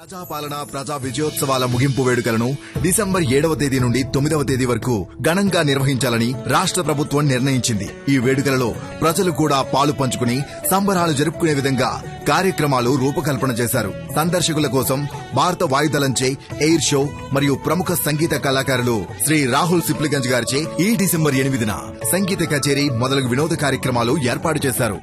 ప్రజాపాలన ప్రజా విజయోత్సవాల ముగింపు వేడుకలను డిసెంబర్ ఏడవ తేదీ నుండి తొమ్మిదవ తేదీ వరకు ఘనంగా నిర్వహించాలని రాష్ట్ర ప్రభుత్వం నిర్ణయించింది ఈ వేడుకలలో ప్రజలు కూడా పాలు పంచుకుని సంబరాలు జరుపుకునే విధంగా కార్యక్రమాలు రూపకల్పన చేశారు సందర్శకుల కోసం భారత వాయుదళంచే ఎయిర్ షో మరియు ప్రముఖ సంగీత కళాకారులు శ్రీ రాహుల్ సిప్లిగంజ్ గారిచే ఈ డిసెంబర్ ఎనిమిదిన సంగీత కచేరీ మొదలగు వినోద కార్యక్రమాలు ఏర్పాటు చేశారు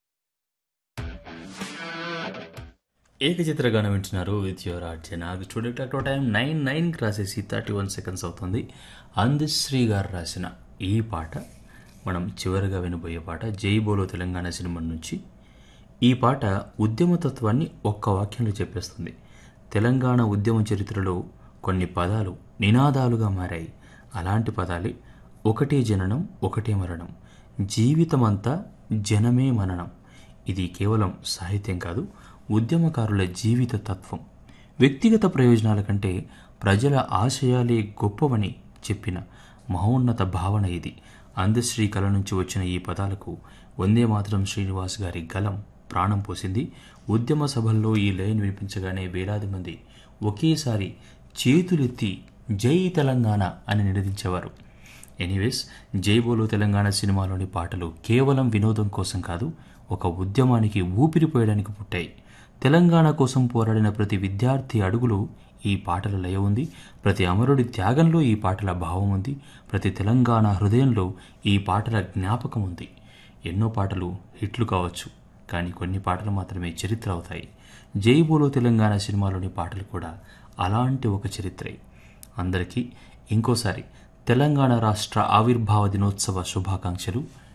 ఏకచిత్రగానం వింటున్నారు విత్ యువర్ ఆర్జన్ అది స్టూడియో క్లాక్ టైం నైన్ నైన్కి రాసేసి థర్టీ వన్ సెకండ్స్ అవుతుంది అందశ్రీ గారు రాసిన ఈ పాట మనం చివరిగా వినబోయే పాట జై బోలో తెలంగాణ సినిమా నుంచి ఈ పాట ఉద్యమతత్వాన్ని ఒక్క వాక్యంలో చెప్పేస్తుంది తెలంగాణ ఉద్యమ చరిత్రలో కొన్ని పదాలు నినాదాలుగా మారాయి అలాంటి పదాలే ఒకటే జననం ఒకటే మరణం జీవితమంతా జనమే మననం ఇది కేవలం సాహిత్యం కాదు ఉద్యమకారుల జీవిత తత్వం వ్యక్తిగత ప్రయోజనాల కంటే ప్రజల ఆశయాలే గొప్పవని చెప్పిన మహోన్నత భావన ఇది అందశ్రీ కళ నుంచి వచ్చిన ఈ పదాలకు వందే మాత్రం శ్రీనివాస్ గారి గలం ప్రాణం పోసింది ఉద్యమ సభల్లో ఈ లైన్ వినిపించగానే వేలాది మంది ఒకేసారి చేతులెత్తి జై తెలంగాణ అని నినదించేవారు ఎనీవేస్ జై బోలో తెలంగాణ సినిమాలోని పాటలు కేవలం వినోదం కోసం కాదు ఒక ఉద్యమానికి ఊపిరిపోయడానికి పుట్టాయి తెలంగాణ కోసం పోరాడిన ప్రతి విద్యార్థి అడుగులో ఈ పాటల లయ ఉంది ప్రతి అమరుడి త్యాగంలో ఈ పాటల భావం ఉంది ప్రతి తెలంగాణ హృదయంలో ఈ పాటల జ్ఞాపకం ఉంది ఎన్నో పాటలు హిట్లు కావచ్చు కానీ కొన్ని పాటలు మాత్రమే చరిత్ర అవుతాయి జై బోలో తెలంగాణ సినిమాలోని పాటలు కూడా అలాంటి ఒక చరిత్రే అందరికీ ఇంకోసారి తెలంగాణ రాష్ట్ర ఆవిర్భావ దినోత్సవ శుభాకాంక్షలు